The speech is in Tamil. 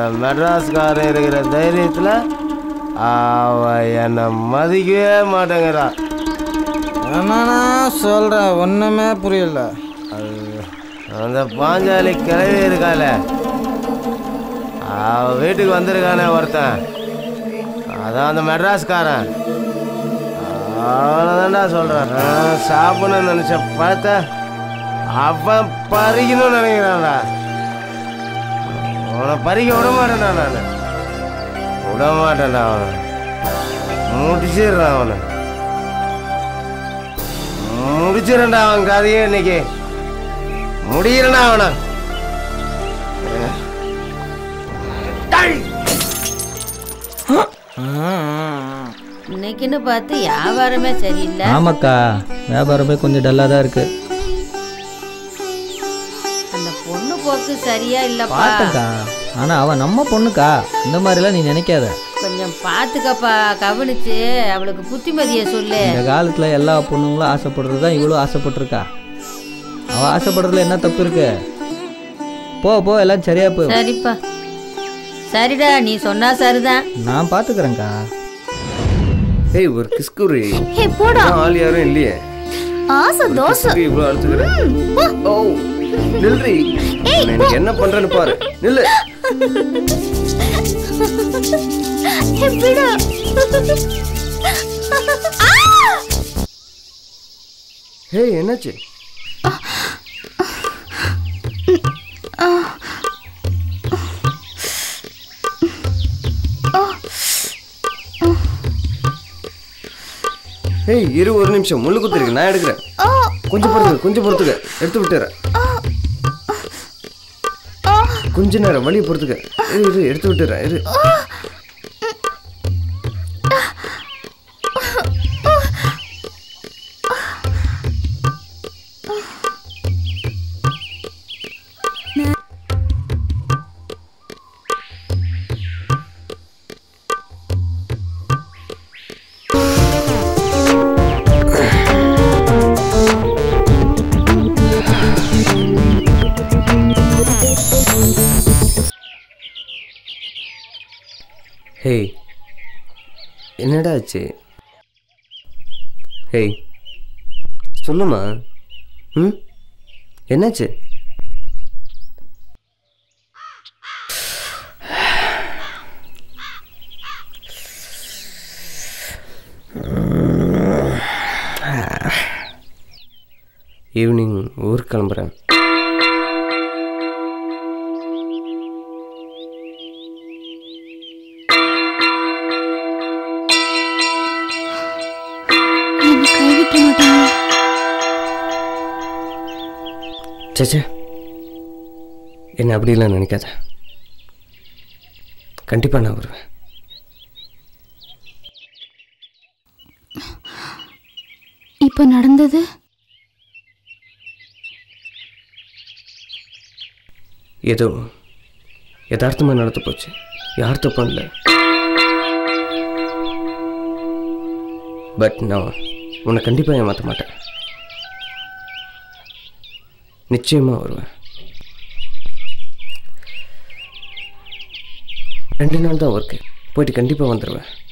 மெட்ராஸ்காரன் இருக்கிற தைரியத்தில் அவ என்னை மதிக்கவே மாட்டேங்கிறான் என்னண்ணா சொல்ற ஒண்ணுமே புரியல அந்த பாஞ்சாலி கிளவி இருக்கால அவ வீட்டுக்கு வந்திருக்கானே ஒருத்தன் அதான் அந்த மெட்ராஸ்காரன் அவனதான்டா சொல்கிறேன் சாப்பிடணும்னு நினச்ச பார்த்த அவன் பறிக்கணும்னு நினைக்கிறான்டா அவனை பறிக்க விட மாட்டேன்டா நான் விட மாட்டேன்டா அவனை முடிச்சிடுறான் அவனை முடிச்சிடண்டா அவன் கதையே இன்னைக்கு முடியலடா அவனை இன்னைக்குன்னு பார்த்து வியாபாரமே சரியில்லை ஆமாக்கா வியாபாரமே கொஞ்சம் டல்லாக தான் இருக்கு அந்த பொண்ணு போக்கு சரியா இல்லப்பா பார்த்தக்கா ஆனால் அவன் நம்ம பொண்ணுக்கா இந்த மாதிரிலாம் நீ நினைக்காத கொஞ்சம் பார்த்துக்கப்பா கவனிச்சு அவளுக்கு புத்திமதியை சொல்லு இந்த காலத்தில் எல்லா பொண்ணுங்களும் ஆசைப்படுறது தான் இவ்வளோ ஆசைப்பட்டிருக்கா அவள் ஆசைப்படுறதுல என்ன தப்பு இருக்கு போ போ எல்லாம் சரியா போ சரிப்பா சரிடா நீ சொன்னா சரிதான் நான் பார்த்துக்கிறேன்க்கா ஏய் ஒரு கிஸ்குரி ஹே போடா ஆள் யாரும் இல்லையே ஆசை தோசை கிஸ்குரி இவ்வளோ அழுத்துக்கிறேன் ஓ நில்றி நான் எனக்கு என்ன பண்றேன்னு பாரு நில்லு ஹே விடு ஆ! ஏய் என்னாச்சு ஏய் இரு ஒரு நிமிஷம் முள்ளு குத்திருக்கு நான் எடுக்கிறேன் கொஞ்சம் பொறுத்துக்க கொஞ்சம் பொறுத்துக்க எடுத்து விட்டுறேன் கொஞ்ச நேரம் வழியை பொறுத்துக்க இரு இரு எடுத்து விட்டுறேன் இரு ஹேய் என்னடா ஆச்சு ஹேய் சொல்லுமா ம் என்னாச்சு ஈவினிங் ஊருக்கு கிளம்புறேன் என்னை கைவிட்ட மாட்டாங்க சேச்சே என்ன அப்படிலாம் நினைக்காத கண்டிப்பாக நான் வருவேன் இப்போ நடந்தது ஏதோ யதார்த்தமாக நடந்து போச்சு யார் தப்பும் இல்லை பட் நான் உன்னை கண்டிப்பாக ஏமாற்ற மாட்டேன் நிச்சயமாக வருவேன் ரெண்டு நாள் தான் ஒர்க்கு போயிட்டு கண்டிப்பாக வந்துடுவேன்